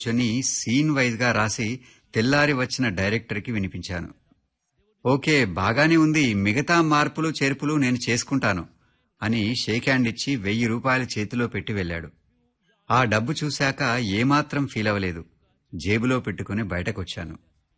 కూర్చొని సీన్ వైజ్గా రాసి తెల్లారి వచ్చిన డైరెక్టర్కి వినిపించాను ఓకే బాగానే ఉంది మిగతా మార్పులు చేర్పులు నేను చేసుకుంటాను అని షేక్ హ్యాండ్ ఇచ్చి వెయ్యి రూపాయలు చేతిలో పెట్టి వెళ్ళాడు ఆ డబ్బు చూశాక ఏమాత్రం ఫీల్ అవ్వలేదు జేబులో పెట్టుకుని బయటకొచ్చాను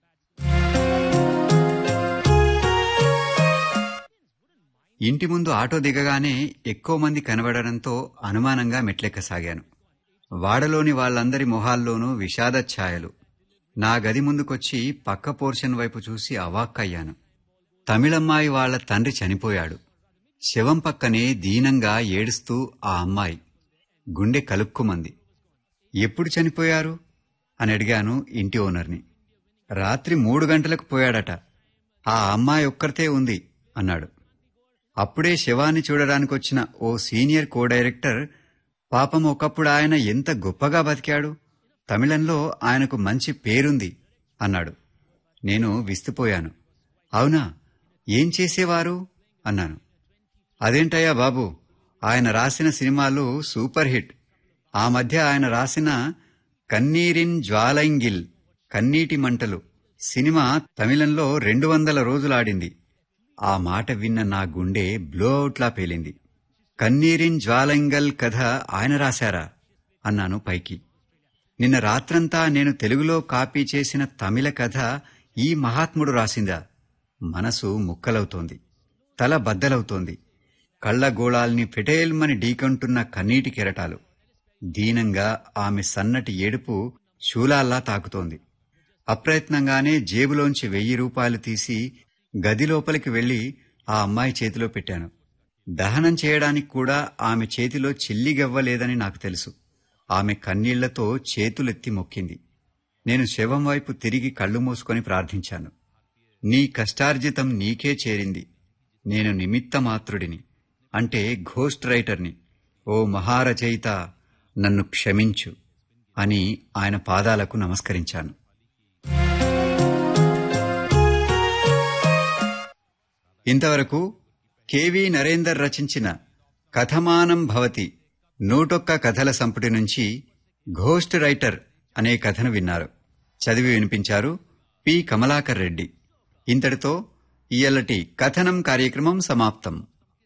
ఇంటి ముందు ఆటో దిగగానే ఎక్కువ మంది కనబడడంతో అనుమానంగా మెట్లెక్కసాగాను వాడలోని వాళ్ళందరి మొహాల్లోనూ విషాద ఛాయలు నా గది ముందుకొచ్చి పక్క పోర్షన్ వైపు చూసి అవాక్కయ్యాను తమిళమ్మాయి వాళ్ళ తండ్రి చనిపోయాడు శవం పక్కనే దీనంగా ఏడుస్తూ ఆ అమ్మాయి గుండె కలుక్కుమంది ఎప్పుడు చనిపోయారు అని అడిగాను ఇంటి ఓనర్ని రాత్రి మూడు గంటలకు పోయాడట ఆ అమ్మాయి ఒక్కరితే ఉంది అన్నాడు అప్పుడే శవాన్ని చూడడానికొచ్చిన ఓ సీనియర్ కో డైరెక్టర్ పాపం ఒకప్పుడు ఆయన ఎంత గొప్పగా బతికాడు తమిళంలో ఆయనకు మంచి పేరుంది అన్నాడు నేను విస్తుపోయాను అవునా ఏం చేసేవారు అన్నాను అదేంటయ్యా బాబు ఆయన రాసిన సినిమాలు సూపర్ హిట్ ఆ మధ్య ఆయన రాసిన కన్నీరిన్ జ్వాలైంగిల్ కన్నీటి మంటలు సినిమా తమిళంలో రెండు వందల రోజులాడింది ఆ మాట విన్న నా గుండె బ్లోఅవుట్లా పేలింది కన్నీరిన్ జ్వాలంగల్ కథ ఆయన రాశారా అన్నాను పైకి నిన్న రాత్రంతా నేను తెలుగులో కాపీ చేసిన తమిళ కథ ఈ మహాత్ముడు రాసిందా మనసు ముక్కలవుతోంది తల బద్దలవుతోంది కళ్ళగోళాల్ని ఫెటేల్మని ఢీకంటున్న కన్నీటి కెరటాలు దీనంగా ఆమె సన్నటి ఏడుపు శూలాల్లా తాకుతోంది అప్రయత్నంగానే జేబులోంచి వెయ్యి రూపాయలు తీసి గది లోపలికి వెళ్లి ఆ అమ్మాయి చేతిలో పెట్టాను దహనం చేయడానికి కూడా ఆమె చేతిలో చిల్లిగవ్వలేదని నాకు తెలుసు ఆమె కన్నీళ్లతో చేతులెత్తి మొక్కింది నేను శవం వైపు తిరిగి కళ్ళు మూసుకొని ప్రార్థించాను నీ కష్టార్జితం నీకే చేరింది నేను నిమిత్తమాత్రుడిని అంటే ఘోస్ట్ రైటర్ని ఓ మహారచయిత నన్ను క్షమించు అని ఆయన పాదాలకు నమస్కరించాను ఇంతవరకు కెవి నరేందర్ రచించిన కథమానం భవతి నూటొక్క కథల సంపుటి నుంచి ఘోస్ట్ రైటర్ అనే కథను విన్నారు చదివి వినిపించారు పి కమలాకర్ రెడ్డి ఇంతటితో ఇయ్యలటి కథనం కార్యక్రమం సమాప్తం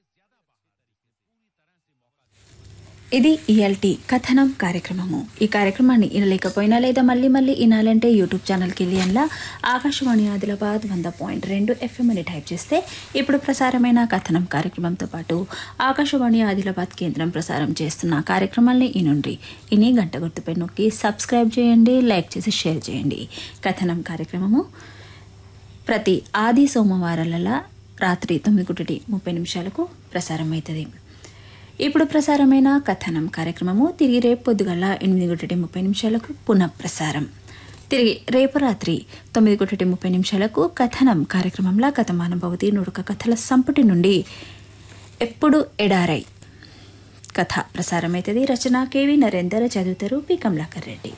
ఇది ఇఎల్టీ కథనం కార్యక్రమము ఈ కార్యక్రమాన్ని వినలేకపోయినా లేదా మళ్ళీ మళ్ళీ వినాలంటే యూట్యూబ్ ఛానల్కి వెళ్ళి అందులో ఆకాశవాణి ఆదిలాబాద్ వంద పాయింట్ రెండు ఎఫ్ఎం అని టైప్ చేస్తే ఇప్పుడు ప్రసారమైన కథనం కార్యక్రమంతో పాటు ఆకాశవాణి ఆదిలాబాద్ కేంద్రం ప్రసారం చేస్తున్న కార్యక్రమాల్ని ఇనుండి ఇని గంట గుర్తుపై నొక్కి సబ్స్క్రైబ్ చేయండి లైక్ చేసి షేర్ చేయండి కథనం కార్యక్రమము ప్రతి ఆది సోమవారాల రాత్రి తొమ్మిది గుడ్డి ముప్పై నిమిషాలకు ప్రసారం అవుతుంది ఇప్పుడు ప్రసారమైన కథనం కార్యక్రమము తిరిగి రేపు పొద్దుగల ఎనిమిది గుట్టటి ముప్పై నిమిషాలకు పునః ప్రసారం తిరిగి రేపు రాత్రి తొమ్మిది గుట్టటి ముప్పై నిమిషాలకు కథనం కార్యక్రమంలో కథమానభవతి నుడుక కథల సంపుటి నుండి ఎప్పుడు ఎడారై కథ ప్రసారమవుతుంది రచన కేవి నరేందర్ చదువుతారు పి కమలాకర్ రెడ్డి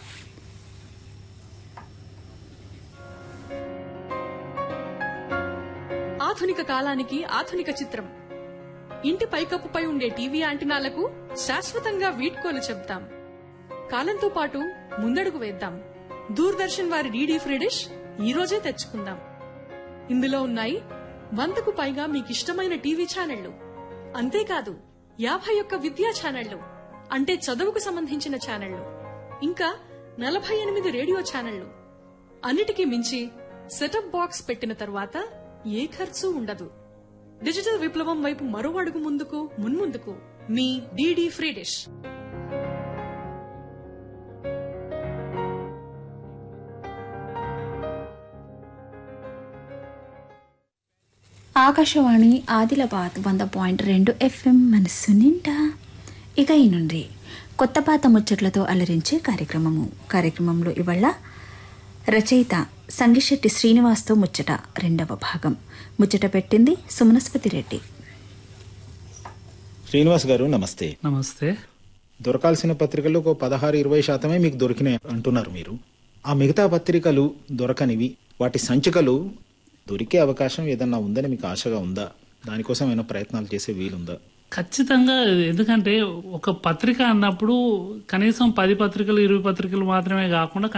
ఆధునిక కాలానికి ఆధునిక చిత్రం ఇంటి పైకప్పుపై ఉండే టీవీ యాంటినాలకు శాశ్వతంగా వీడ్కోలు చెప్తాం కాలంతో పాటు ముందడుగు వేద్దాం దూరదర్శన్ వారి డీడీ ఫ్రీ డిష్ ఈ రోజే తెచ్చుకుందాం ఇందులో ఉన్నాయి వందకు పైగా మీకిష్టమైన టీవీ ఛానళ్లు అంతేకాదు యాభై ఒక్క విద్యా ఛానళ్లు అంటే చదువుకు సంబంధించిన ఛానళ్లు ఇంకా నలభై ఎనిమిది రేడియో ఛానళ్లు అన్నిటికీ మించి సెటప్ బాక్స్ పెట్టిన తర్వాత ఏ ఖర్చు ఉండదు డిజిటల్ విప్లవం వైపు మరో అడుగు ముందుకు మున్ముందుకు మీ DD free dish Akashvani Adilabad వంద పాయింట్ రెండు ఎఫ్ఎం మనస్సు నిండా ఇక ఈ నుండి కొత్త పాత ముచ్చట్లతో అలరించే కార్యక్రమము కార్యక్రమంలో ఇవాళ రచయిత సంగిశెట్టి శ్రీనివాస్తో ముచ్చట రెండవ భాగం ముచ్చట పెట్టింది సుమనస్పతి రెడ్డి శ్రీనివాస్ గారు నమస్తే నమస్తే దొరకాల్సిన పత్రికలు ఒక పదహారు ఇరవై శాతమే మీకు దొరికినాయి అంటున్నారు మీరు ఆ మిగతా పత్రికలు దొరకనివి వాటి సంచికలు దొరికే అవకాశం ఏదన్నా ఉందని మీకు ఆశగా ఉందా దానికోసం ఏమైనా ప్రయత్నాలు చేసే వీలుందా ఖచ్చితంగా ఎందుకంటే ఒక పత్రిక అన్నప్పుడు కనీసం పది పత్రికలు ఇరవై పత్రికలు మాత్రమే కాకుండా